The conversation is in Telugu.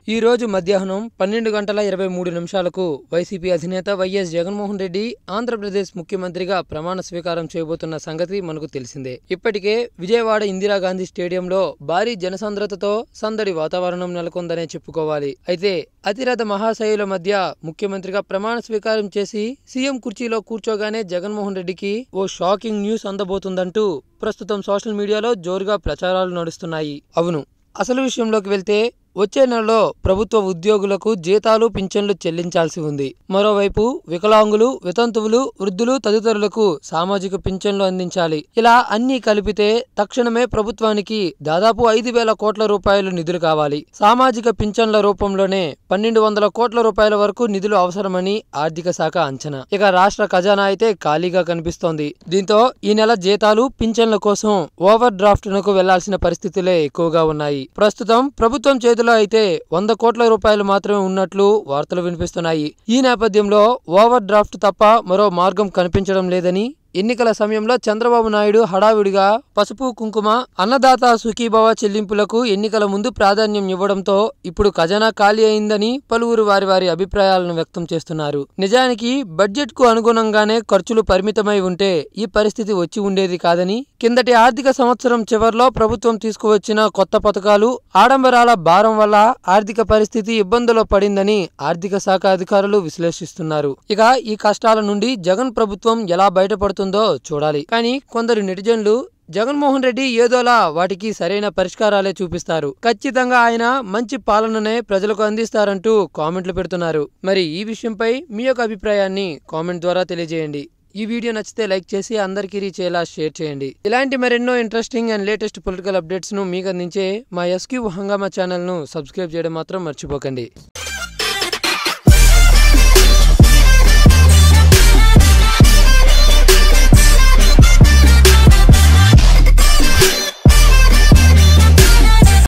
ఈ రోజు మధ్యాహ్నం పన్నెండు గంటల ఇరవై మూడు నిమిషాలకు వైసీపీ అధినేత వైఎస్ జగన్మోహన్ రెడ్డి ఆంధ్రప్రదేశ్ ముఖ్యమంత్రిగా ప్రమాణ స్వీకారం చేయబోతున్న సంగతి మనకు తెలిసిందే ఇప్పటికే విజయవాడ ఇందిరాగాంధీ స్టేడియంలో భారీ జనసాంద్రతతో సందడి వాతావరణం నెలకొందనే చెప్పుకోవాలి అయితే అతిరథ మహాశయుల మధ్య ముఖ్యమంత్రిగా ప్రమాణ స్వీకారం చేసి సీఎం కుర్చీలో కూర్చోగానే జగన్మోహన్ రెడ్డికి ఓ షాకింగ్ న్యూస్ అందబోతుందంటూ ప్రస్తుతం సోషల్ మీడియాలో జోరుగా ప్రచారాలు నడుస్తున్నాయి అవును అసలు విషయంలోకి వెళ్తే వచ్చే నెలలో ప్రభుత్వ ఉద్యోగులకు జీతాలు పింఛన్లు చెల్లించాల్సి ఉంది మరోవైపు వికలాంగులు వితంతువులు వృద్ధులు తదితరులకు సామాజిక పింఛన్లు అందించాలి ఇలా అన్ని కలిపితే తక్షణమే ప్రభుత్వానికి దాదాపు ఐదు వేల కోట్ల రూపాయలు నిధులు కావాలి సామాజిక పింఛన్ల రూపంలోనే పన్నెండు వందల కోట్ల రూపాయల వరకు నిధులు అవసరమని ఆర్థిక శాఖ అంచనా ఇక రాష్ట్ర ఖజానా అయితే ఖాళీగా కనిపిస్తోంది దీంతో ఈ నెల జీతాలు పింఛన్ల కోసం ఓవర్ డ్రాఫ్ట్ నకు వెళ్లాల్సిన పరిస్థితులే ఎక్కువగా ఉన్నాయి ప్రస్తుతం ప్రభుత్వం చేతిలో అయితే వంద కోట్ల రూపాయలు మాత్రమే ఉన్నట్లు వార్తలు వినిపిస్తున్నాయి ఈ నేపథ్యంలో ఓవర్ డ్రాఫ్ట్ తప్ప మరో మార్గం కనిపించడం లేదని ఎన్నికల సమయంలో చంద్రబాబు నాయుడు హడావిడిగా పసుపు కుంకుమ అన్నదాత సుఖీభవ చెల్లింపులకు ఎన్నికల ముందు ప్రాధాన్యం ఇవ్వడంతో ఇప్పుడు ఖజానా ఖాళీ అయిందని పలువురు వారి వారి అభిప్రాయాలను వ్యక్తం చేస్తున్నారు నిజానికి బడ్జెట్ కు అనుగుణంగానే ఖర్చులు పరిమితమై ఉంటే ఈ పరిస్థితి వచ్చి ఉండేది కాదని కిందటి ఆర్థిక సంవత్సరం చివర్లో ప్రభుత్వం తీసుకువచ్చిన కొత్త పథకాలు ఆడంబరాల భారం వల్ల ఆర్థిక పరిస్థితి ఇబ్బందులో పడిందని ఆర్థిక శాఖ అధికారులు విశ్లేషిస్తున్నారు ఇక ఈ కష్టాల నుండి జగన్ ప్రభుత్వం ఎలా బయటపడుతుందో చూడాలి కానీ కొందరు నెటిజన్లు జగన్మోహన్ రెడ్డి ఏదోలా వాటికి సరైన పరిష్కారాలే చూపిస్తారు ఖచ్చితంగా ఆయన మంచి పాలననే ప్రజలకు అందిస్తారంటూ కామెంట్లు పెడుతున్నారు మరి ఈ విషయంపై మీ యొక్క అభిప్రాయాన్ని కామెంట్ ద్వారా తెలియజేయండి ఈ వీడియో నచ్చితే లైక్ చేసి అందరికీ రీచ్ అయ్యేలా షేర్ చేయండి ఇలాంటి మరెన్నో interesting and latest political updates ను మీకు అందించే మా ఎస్క్యూ హంగామా ఛానల్ ను సబ్స్క్రైబ్ చేయడం మాత్రం మర్చిపోకండి